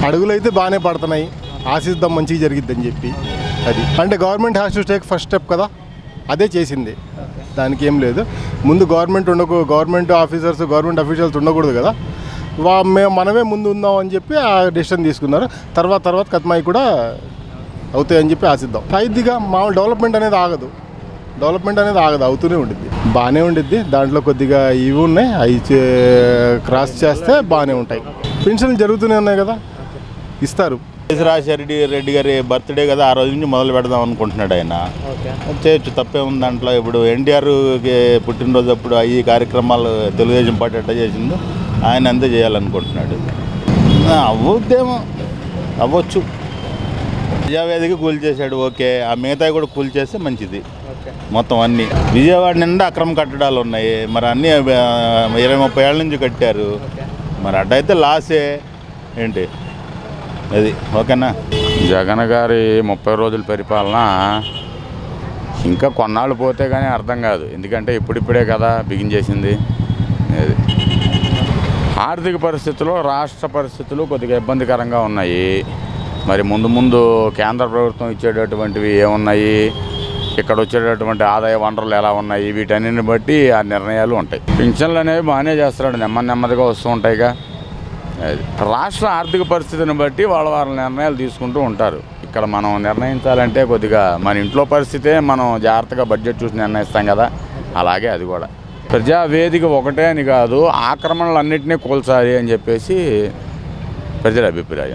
అడుగులు అయితే బాగానే పడుతున్నాయి ఆశిద్దాం మంచిగా జరిగిద్దని చెప్పి అది అంటే government has to take first step కదా అదే చేసింది దానికి ఏం లేదు ముందు గవర్నమెంట్ ఉండకు గవర్నమెంట్ ఆఫీసర్స్ గవర్నమెంట్ అఫీషియల్స్ ఉండకూడదు కదా వా మేము మనమే ముందు ఉందాం అని చెప్పి ఆ డెసిషన్ తీసుకున్నారు తర్వాత తర్వాత కత్మాయి కూడా అవుతాయని చెప్పి ఆశిద్దాం అయిద్దిగా మామూలు డెవలప్మెంట్ అనేది ఆగదు డెవలప్మెంట్ అనేది ఆగదు అవుతూనే ఉండిద్ది బాగానే ఉండిద్ది దాంట్లో కొద్దిగా ఇవి ఉన్నాయి అవి చే- క్రాస్ చేస్తే బాగానే ఉంటాయి పెన్షన్లు జరుగుతూనే ఉన్నాయి కదా ఇస్తారు రాజశేఖర రెడ్డి రెడ్డి గారి బర్త్డే కదా ఆ రోజు నుంచి మొదలు పెడదాం అనుకుంటున్నాడు ఆయన చేయొచ్చు తప్పే ఉంది దాంట్లో ఇప్పుడు ఎన్టీఆర్ పుట్టినరోజు అప్పుడు ఈ కార్యక్రమాలు తెలుగుదేశం పార్టీ ఎట్లా చేసిందో ఆయన అంతే చేయాలనుకుంటున్నాడు ఆ, అవ్వద్దేమో అవ్వచ్చు ప్రజావేదిక కూల్ చేశాడు ఓకే ఆ మిగతా కూడా కూల్ చేస్తే మంచిది మొత్తం అన్నీ విజయవాడ నిండా అక్రమ కట్టడాలు ఉన్నాయి మరి అన్నీ ఆ, ఇరవై ముప్పై ఏళ్ళ నుంచి కట్టారు మరి అట్టయితే లాసే ఏంటి అది ఓకేనా జగన్ గారి ముప్పై రోజుల పరిపాలన ఇంకా కొన్నాళ్ళు పోతే కానీ అర్థం కాదు ఎందుకంటే ఇప్పుడిప్పుడే కదా బిగించేసింది అది ఆర్థిక పరిస్థితులు రాష్ట్ర పరిస్థితులు కొద్దిగా ఇబ్బందికరంగా ఉన్నాయి మరి ముందు ముందు కేంద్ర ప్రభుత్వం ఇచ్చేటటువంటివి ఏమున్నాయి ఇక్కడ వచ్చేటటువంటి ఆదాయ వనరులు ఎలా ఉన్నాయి వీటన్నిటిని బట్టి ఆ నిర్ణయాలు ఉంటాయి పింఛన్లు అనేవి బాగానే చేస్తున్నాడు నెమ్మది నెమ్మదిగా వస్తూ ఉంటాయిగా అది రాష్ట్ర ఆర్థిక పరిస్థితిని బట్టి వాళ్ళ వాళ్ళ నిర్ణయాలు తీసుకుంటూ ఉంటారు ఇక్కడ మనం నిర్ణయించాలంటే కొద్దిగా మన ఇంట్లో పరిస్థితే మనం జాగ్రత్తగా బడ్జెట్ చూసి నిర్ణయిస్తాం కదా అలాగే అది కూడా ప్రజా వేదిక ఒకటే అని కాదు ఆక్రమణలన్నింటినీ కూల్చాలి అని చెప్పేసి ప్రజల అభిప్రాయం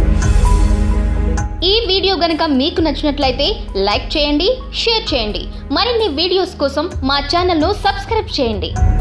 ఈ వీడియో గనుక మీకు నచ్చినట్లయితే లైక్ చేయండి షేర్ చేయండి మరిన్ని వీడియోస్ కోసం మా ఛానల్ను సబ్స్క్రైబ్ చేయండి